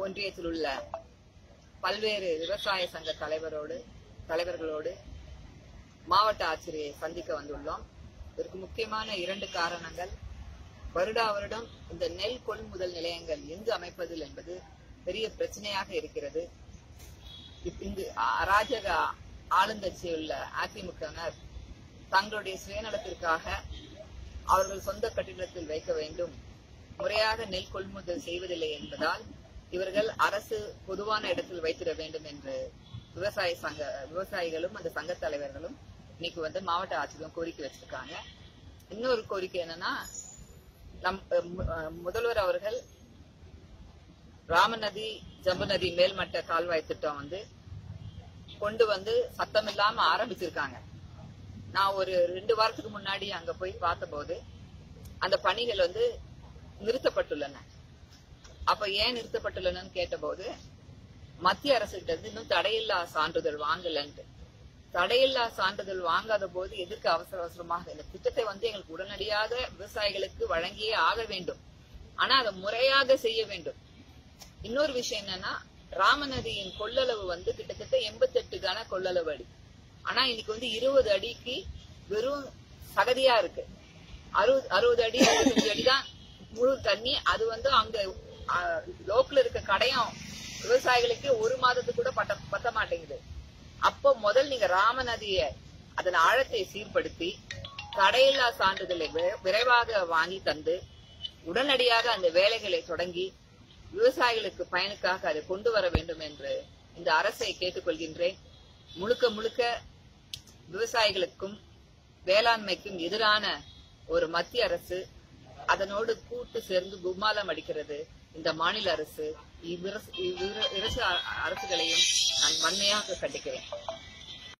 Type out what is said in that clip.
ஒன்றியத்தில் உள்ள பல்வேறு விவசாய சங்க தலைவரோடு தலைவர்களோடு மாவட்ட ஆட்சியரை சந்திக்க வந்துள்ளோம் இதற்கு முக்கியமான இரண்டு காரணங்கள் வருடா வருடம் இந்த நெல் கொள்முதல் நிலையங்கள் எங்கு அமைப்பதில் என்பது பெரிய பிரச்சனையாக இருக்கிறது இப்- இங்கு அராஜக ஆளுங்கட்சியில் உள்ள அதிமுகவினர் தங்களுடைய சுயநலத்திற்காக அவர்கள் சொந்த கட்டிடத்தில் வைக்க வேண்டும் முறையாக நெல் கொள்முதல் செய்வதில்லை என்பதால் இவர்கள் அரசு பொதுவான இடத்தில் வைத்திட வேண்டும் என்று விவசாய சங்க விவசாயிகளும் அந்த சங்க தலைவர்களும் இன்னைக்கு வந்து மாவட்ட ஆட்சியரும் கோரிக்கை வச்சிருக்காங்க இன்னொரு கோரிக்கை என்னன்னா நம் அஹ், மு- அஹ், முதல்வர் அவர்கள் ராமநதி ஜம்பு நதி மேல்மட்ட கால்வாய் திட்டம் வந்து கொண்டு வந்து சத்தம் இல்லாம ஆரம்பிச்சிருக்காங்க நான் ஒரு ரெண்டு வாரத்துக்கு முன்னாடி அங்க போய் பார்த்தபோது அந்த பணிகள் வந்து நிறுத்தப்பட்டுள்ளன அப்ப ஏன் நிறுத்தப்பட்டுள்ளனன்னு கேட்டபோது மத்திய அரசுகிட்ட இருந்து இன்னும் தடையில்லா சான்றிதழ் வாங்கலன்ட்டு தடையில்லா சான்றிதழ் வாங்காத போது எதற்கு அவசர அவசரமாக இந்த திட்டத்தை வந்து எங்களுக்கு உடனடியாக விவசாயிகளுக்கு வழங்கியே ஆக வேண்டும் ஆனா அதை முறையாக செய்ய வேண்டும் இன்னொரு விஷயம் என்னன்னா ராமநதியின் கொள்ளளவு வந்து கிட்டத்தட்ட எண்பத்தெட்டு கன கொள்ளளவு அடி ஆனா இன்னைக்கு வந்து இருபது அடிக்கு வெறும் சகதியா இருக்கு அறுபது அறுபது அடி அறுபத்தஞ்சு அடி தான் முழு தண்ணி அது வந்து அங்க லோக்கல் இருக்க கடையும் விவசாயிகளுக்கு ஒரு மாதத்துக்கு கூட பட்ட பத்த மாட்டேங்குது அப்போ முதல் நீங்க ராமநதிய அதன் ஆழத்தை சீர்படுத்தி தடையில்லா சான்றிதழை வி- விரைவாக வாங்கி தந்து உடனடியாக அந்த வேலைகளை தொடங்கி விவசாயிகளுக்கு பயனுக்காக அதை கொண்டு வர வேண்டும் என்று இந்த அரசை கேட்டுக்கொள்கின்றேன் முழுக்க முழுக்க விவசாயிகளுக்கும் வேளாண்மைக்கும் எதிரான ஒரு மத்திய அரசு அதனோடு கூட்டு சேர்ந்து கும்மாலம் அடிக்கிறது இந்த மாநில அரசு இவ்விரசு இவ்விரு- இரசு அரசுகளையும் நான் வன்மையாக கண்டிக்கிறேன்